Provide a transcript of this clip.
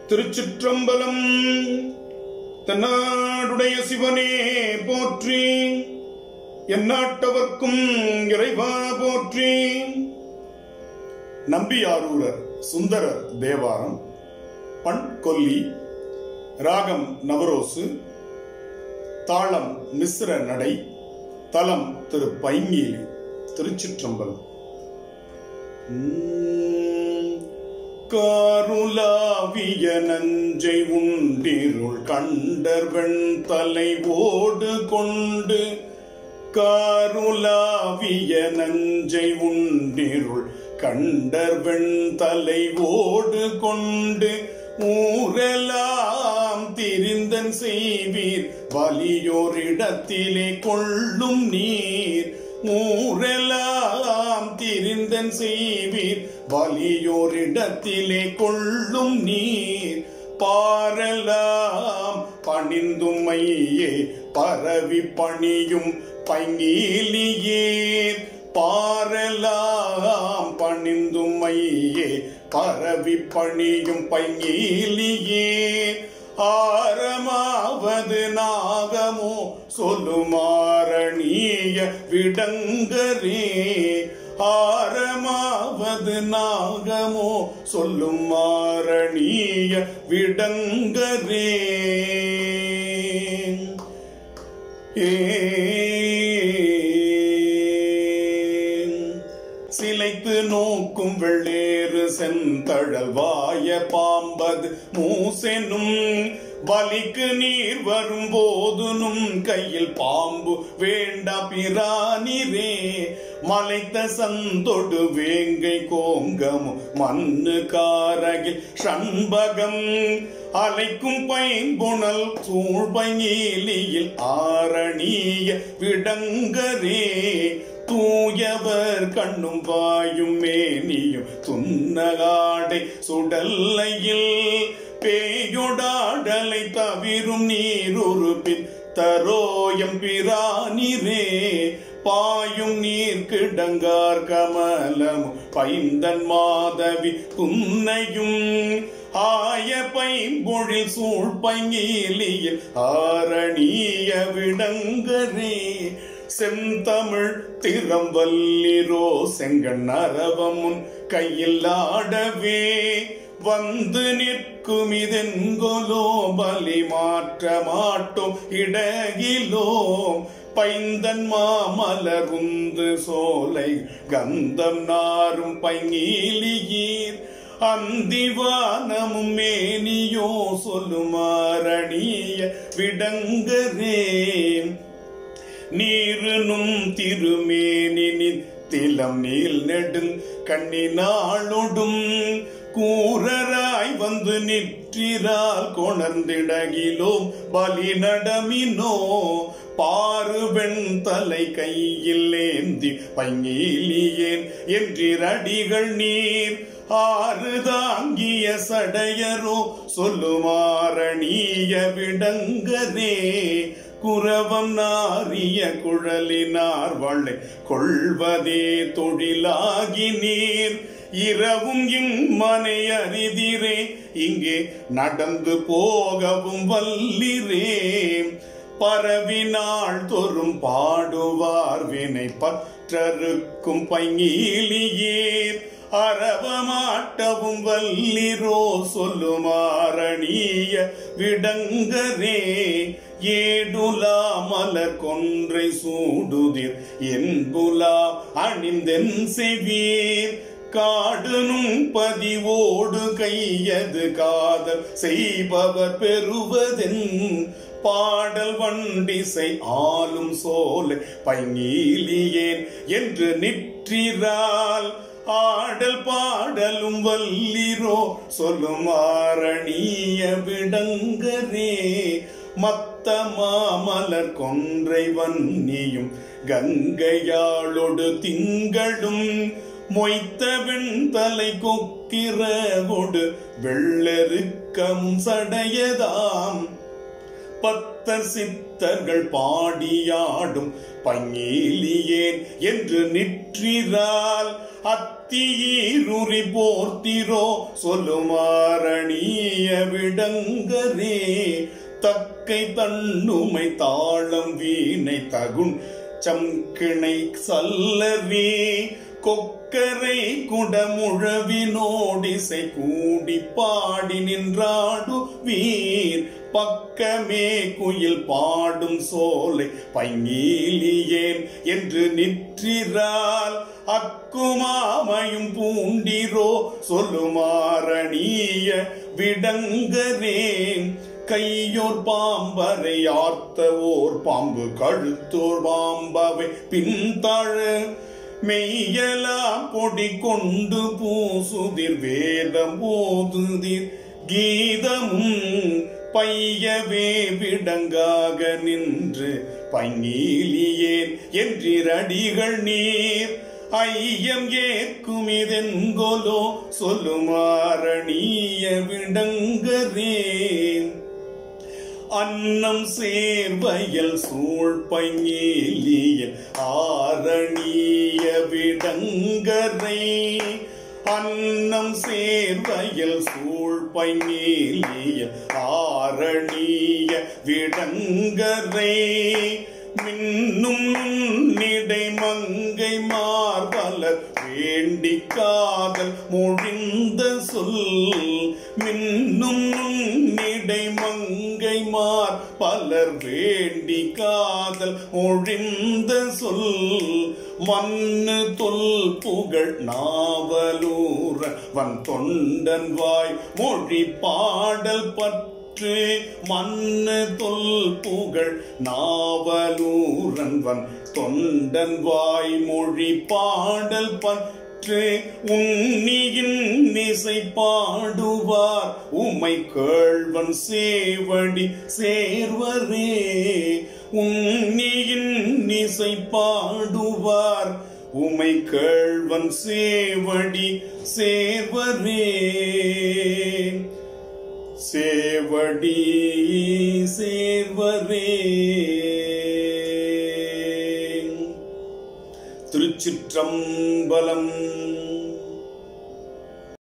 திருச்சிற்றம்பலம் தென்னாடுடைய சிவனே போற்றி எந்நாட்டவர்க்கும் இறைவா போற்றி நம்பியாரூரர் சுந்தரர் தேவாரம் பண் கொல்லி ராகம் நவரோசு தாளம் மிஸ்ர நடை தலம் திரு பைங்கீலி திருச்சிற்றம்பலம் உம், காருலாவிய நஞ்சை உண்டிருள் கண்டர்வெண் தலை ஓடு கொண்டு காருலாவிய நஞ்சை உண்டிருள் கண்டர்வெண் தலை ஓடு கொண்டு ஊரெல்லாம் திரிந்தன் செய்வீர் வலியோரிடத்திலே கொள்ளும் நீர் ஊரெல்லாம் திரிந்தன் செய்வீர் வலியோரிடத்திலே கொள்ளும் நீர் பாரெல்லாம் பணிந்தும் மையே பரவி பணியும் பைங்கீலியேர் பாரெல்லாம் பணிந்தும் மையே பரவி பணியும் பைங்கீலியே ஆரமாவது நாகமோ சொல்லுமாரணீய விடங்கரே ஆரமாவது நாகமோ சொல்லும் மாரணீய விடங்கரே சிலைத்து நோக்கும் வெள்ளேறு செந்தழல் வாய பாம்பது மூசெனும் வலிக்கு நீர் வரும் போதுனும் கையில் பாம்பு வேண்டா பிரானிரே மலைத்த சந்தொடு வேங்கை கோங்கமும் மண்ணு காரகில் ஷண்பகம் அலைக்கும் பைம்புணல் சூழ்பங்கீலியில் ஆரணிய விடங்கரே தூயவர் கண்ணும் வாயும் மேனியும் துன்னகாடை சுடல்லையில் பேயொடாடலை தவிரும் நீருறுப்பின் தரோயம் பிரானிரே பாயும் நீர் கிடங்கார் கமலம் பைந்தன் மாதவி புன்னையும் ஆய பைம்பொழில் சூழ் பங்கீலியில் ஆரணிய விடங்கரே செந்தமிழ் திறம்பல்லிரோ செங்கண் அரவமுன் கையில் ஆடவே வந்து நிற்கும் இதெங்கொலோ பலி மாற்ற மாட்டோம் இடகிலோம் பைந்தன் மாமலருந்து சோலை கந்தம் நாரும் பைங்கீலியீர் அந்திவானமும் மேனியோ சொல்லுமாரணிய விடங்கரே நீருனும் திருமேனி நித்திலம் நீல் நெடுங் கண்ணினாளொடும் கூரராய் வந்து நிற்றிரால் கொணர்ந்திடகிலோம் பலி நடமினோ பாருவெண் தலை கையில் ஏந்தி பங்கீலியேன் என்றிரடிகள் நீர் ஆறு தாங்கிய சடையரோ சொல்லுமாரணிய விடங்கரே குரவம் நாரிய குழலினார் வளை கொள்வதே தொழிலாகி நீர் இரவும் இம்மனை அரிதிரே இங்கே நடந்து போகவும் வல்லிரே பரவினாள் தொறும் பாடுவார் வினை பற்றருக்கும் பைங்கீலியீர் அறவமாட்டவும் வல்லிரோ சொல்லுமாரணிய விடங்கரே ஏடுலா மலர் கொன்றை சூடுதிர் என்புலா அணிந்தென் செவீர் காடுனும் பதிவோடு கையது காதல் செய்பவர் பெறுவதென் பாடல் வண்டிசை ஆளும் சோலை பைங்கீலியேன் என்று நிற்றிரால் ஆடல் பாடலும் வல்லிரோ சொல்லும் ஆரணிய விடங்கரே மத்த மாமலர் கொன்றை வன்னியும் கங்கையாளொடு திங்களும் மொய்த்த வெண்தலை கொக்கிரகொடு வெள்ளெருக்கம் சடையதாம் பத்தர் சித்தர்கள் பாடியாடும் பங்கேலியேன் என்று நிற்றிரால் அத்தியீருரி போர்த்திரோ சொல்லுமாறணிய விடங்கரே தக்கை தன்னுமை தாளம் வீணை தகுண் சம்கிணை சல்லவே கொக்கரை குடமுழவினோடிசை கூடி பாடி நின்றாடு வீர் பக்கமே குயில் பாடும் சோலை பங்கீலியேன் என்று நிற்றிரால் அக்குமாமையும் பூண்டிரோ சொல்லுமாறணிய விடங்கரேன் கையோர் பாம்பரை ஆர்த்தவோர் பாம்பு கழுத்தோர் பாம்பவை பின்தழ மெய்யலாம் பொடி கொண்டு பூசுதிர் வேதம் போதுதிர் கீதமும் பையவே விடங்காக நின்று பங்கீலியேன் என்றிரடிகள் நீர் ஐயம் ஏற்கும் இதென்கொலோ சொல்லுமாறணிய விடங்கரேன் அன்னம் சேர்வயல் சூழ் பங்கேலியன் ஆரணிய விடங்கரை அன்னம் சேர்வயல் சூழ் பங்கேலியன் ஆரணிய விடங்கரை மின்னும் நிடை மங்கை மார்பலர் வேண்டி காதல் மொழிந்த சொல் மின்னும் நிடை மங்கை மார் பலர் வேண்டி காதல் மொழிந்த சொல் மண்ணு தொல் புகழ் நாவலூர வன் தொண்டன் வாய் மொழி பாடல் பற்று பற்று மண்ணு தொல் புகழ் நாவலூரன் வன் தொண்டன் வாய்மொழி பாடல் பற்று உன்னியின் இசை பாடுவார் உமை கேழ்வன் சேவடி சேர்வரே உன்னியின் இசை பாடுவார் உமை கேழ்வன் சேவடி சேர்வரே சேவடி சேர்வரே திருச்சிற்றம்பலம்